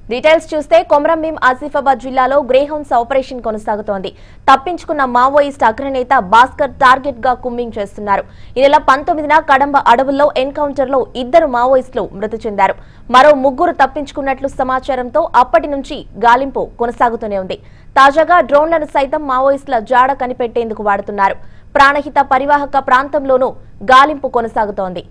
details చూస్తే కొమరంభీం ఆసిఫాబాద్ జిల్లాలో Greyhounds operation కొనసాగుతోంది తప్పించుకున్న మావోయిస్ట్ అగ్రనేత భాస్కర్ టార్గెట్ గా కుమ్మింగ్ చేస్తున్నారు ఈ నెల పంతొమ్మిదిన కడంబ అడవుల్లో ఎన్కౌంటర్ లో ఇద్దరు మావోయిస్టులు మృతి చెందారు మరో ముగ్గురు తప్పించుకున్నట్లు సమాచారంతో అప్పటి నుంచి గాలింపు కొనసాగుతూనే ఉంది తాజాగా డ్రోన్లను సైతం మావోయిస్టుల జాడ కనిపెట్టేందుకు వాడుతున్నారు ప్రాణహిత పరివాహక ప్రాంతంలోనూ గాలింపు కొనసాగుతోంది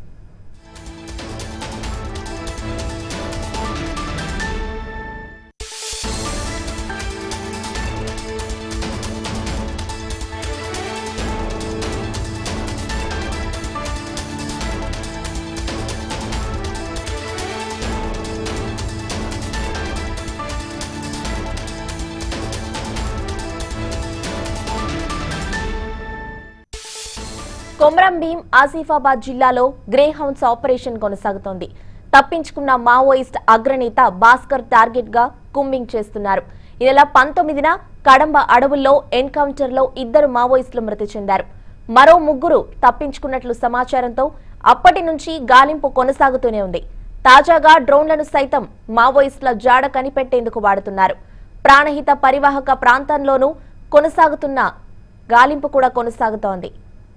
కొమరం భీం ఆసిఫాబాద్ జిల్లాలో గ్రే హౌన్స్ ఆపరేషన్ కొనసాగుతోంది తప్పించుకున్న మావోయిస్ట్ అగ్రనేత భాస్కర్ టార్గెట్ గా కుమ్మింగ్ చేస్తున్నారు ఈ నెల పంతొమ్మిదిన కడంబ అడవుల్లో ఎన్కౌంటర్ లో ఇద్దరు మావోయిస్టులు మృతి చెందారు మరో ముగ్గురు తప్పించుకున్నట్లు సమాచారంతో అప్పటి నుంచి గాలింపు కొనసాగుతూనే ఉంది తాజాగా డ్రోన్లను సైతం మావోయిస్టుల జాడ కనిపెట్టేందుకు వాడుతున్నారు ప్రాణహిత పరివాహక ప్రాంతంలోనూ కొనసాగుతున్న గాలింపు కూడా కొనసాగుతోంది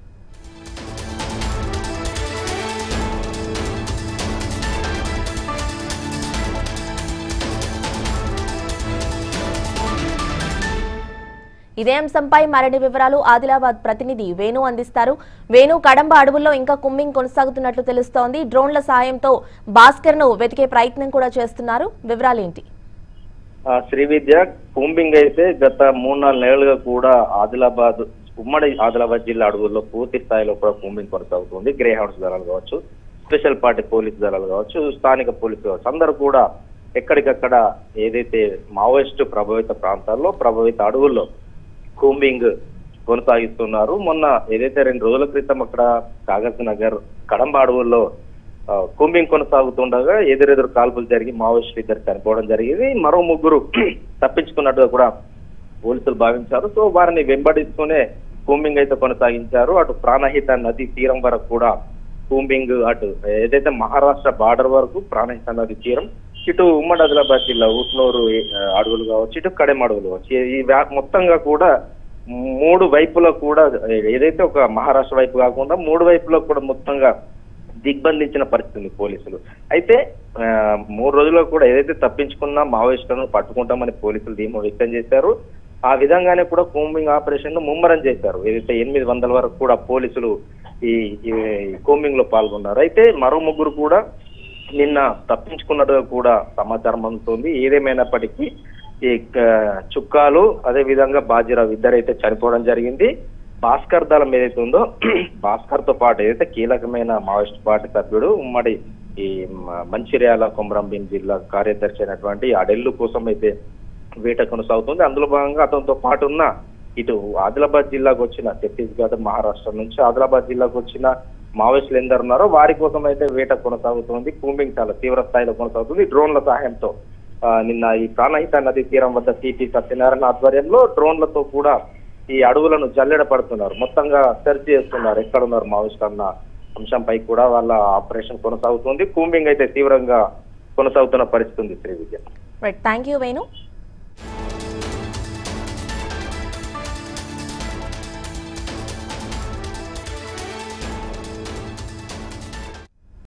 ఇదే అంశంపై మరిన్ని వివరాలు ఆదిలాబాద్ ప్రతినిధి వేణు అందిస్తారు వేణు కడంబ అడవుల్లో ఇంకా కుమ్మింగ్ కొనసాగుతున్నట్లు తెలుస్తోంది డ్రోన్ల సాయంతో భాస్కర్ ను వెతికే ప్రయత్నం కూడా చేస్తున్నారు వివరాలేంటి ఆ, శ్రీ విద్య కూంబింగ్ అయితే గత మూడు నాలుగు నెలలుగా కూడా ఆదిలాబాద్ ఉమ్మడి ఆదిలాబాద్ జిల్లా అడవుల్లో పూర్తి స్థాయిలో కూడా కూంబింగ్ కొనసాగుతుంది గ్రే హౌన్స్ దళాలు కావచ్చు స్పెషల్ పార్టీ పోలీస్ దళాలు కావచ్చు స్థానిక పోలీసు కావచ్చు అందరూ కూడా ఎక్కడికక్కడ ఏదైతే మావోయిస్టు ప్రభావిత ప్రాంతాల్లో ప్రభావిత అడవుల్లో కూంబింగ్ కొనసాగిస్తున్నారు మొన్న ఏదైతే రెండు రోజుల క్రితం అక్కడ కాగజ్ నగర్ కడంబ అడవుల్లో ఆ, కూంబింగ్ కొనసాగుతుండగా ఎదురెదురు కాల్పులు జరిగి మావోయిస్టులు ఇద్దరు చనిపోవడం జరిగింది మరో ముగ్గురు తప్పించుకున్నట్టుగా కూడా పోలీసులు భావించారు సో వారిని వెంబడిస్తూనే కూంబింగ్ అయితే కొనసాగించారు అటు ప్రాణహిత నది తీరం వరకు కూడా కూంబింగ్ అటు ఏదైతే మహారాష్ట్ర బార్డర్ వరకు ప్రాణహిత నది తీరం ఇటు ఉమ్మడి ఆదిలాబాద్ జిల్లా ఉట్నూరు ఆ, అడవులు కావచ్చు ఇటు కడెం అడవులు కావచ్చు ఈ- ఈ వ్యా- మొత్తంగా కూడా మూడు వైపులో కూడా ఏదైతే ఒక మహారాష్ట్ర వైపు కాకుండా మూడు వైపులో కూడా మొత్తంగా దిగ్బంధించిన పరిస్థితి ఉంది పోలీసులు అయితే ఆ, మూడు రోజుల్లో కూడా ఏదైతే తప్పించుకున్న మావోయిస్టులను పట్టుకుంటామని పోలీసులు ధీమా వ్యక్తం చేశారు ఆ విధంగానే కూడా కూంబింగ్ ఆపరేషన్ ను ముమ్మరం చేశారు ఏదైతే ఎనిమిది వందల వరకు కూడా పోలీసులు ఈ ఈ కూంబింగ్ లో పాల్గొన్నారు అయితే మరో ముగ్గురు కూడా నిన్న తప్పించుకున్నట్టుగా కూడా సమాచారం అందుతుంది ఏదేమైనప్పటికీ ఈ క- చుక్కాలు అదే విధంగా బాజీరావు ఇద్దరైతే చనిపోవడం జరిగింది భాస్కర్ దళం ఏదైతే ఉందో భాస్కర్ తో పాటు ఏదైతే కీలకమైన మావోయిస్ట్ పార్టీ సభ్యుడు ఉమ్మడి ఈ మ- మంచిర్యాల కొమరంభీం జిల్లా కార్యదర్శి అయినటువంటి అడెల్లు కోసం అయితే వేట కొనసాగుతుంది అందులో భాగంగా అతనితో పాటు ఉన్న ఇటు ఆదిలాబాద్ జిల్లాకు వచ్చిన ఛత్తీస్గఢ్ మహారాష్ట్ర నుంచి ఆదిలాబాద్ జిల్లాకు వచ్చిన మావోయిస్టులు ఎందరు ఉన్నారో వారి కోసం అయితే వేట కొనసాగుతుంది కూంబింగ్ చాలా తీవ్ర స్థాయిలో కొనసాగుతుంది డ్రోన్ల సహాయంతో ఆ, నిన్న ఈ ప్రాణహిత నది తీరం వద్ద సిపి సత్యనారాయణ ఆధ్వర్యంలో డ్రోన్లతో కూడా ఈ అడవులను జల్లెడ పడుతున్నారు మొత్తంగా సెర్చ్ చేస్తున్నారు ఎక్కడ ఉన్నారు మావోయిస్టులు అన్న అంశంపై కూడా వాళ్ళ ఆపరేషన్ కొనసాగుతుంది కూంబింగ్ అయితే తీవ్రంగా కొనసాగుతున్న పరిస్థితి ఉంది Sri Vidya right thank you Venu